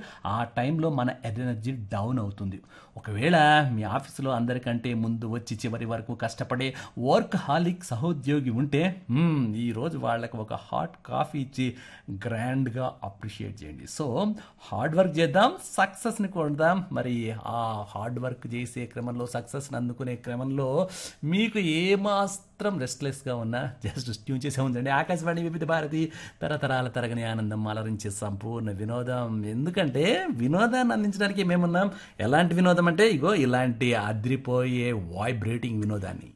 ఆ టైంలో మన ఎనర్జీ డౌన్ అవుతుంది ఒకవేళ మీ ఆఫీసులో అందరికంటే ముందు వచ్చి చివరి వరకు కష్టపడే వర్క్ హాలిక్ సహోద్యోగి ఉంటే మ్మ్, ఈ రోజు వాళ్ళకి ఒక హాట్ కాఫీ ఇచ్చి గ్రాండ్గా అప్రిషియేట్ చేయండి సో హార్డ్ వర్క్ చేద్దాం సక్సెస్ని కొడదాం మరి ఆ హార్డ్ వర్క్ చేసే క్రమంలో సక్సెస్ని అందుకునే క్రమంలో మీకు ఏమాత్రం రెస్ట్లెస్గా ఉన్నా జస్ట్ ట్యూన్ చేసే ఉందండి ఆకాశవాణి వివిధ భారతి తరతరాల తరగని ఆనందం అలరించే సంపూర్ణ వినోదం ఎందుకంటే వినోదాన్ని అందించడానికి మేమున్నాం ఎలాంటి వినోదం అంటే ఇగో ఇలాంటి అద్రిపోయే వైబ్రేటింగ్ వినోదాన్ని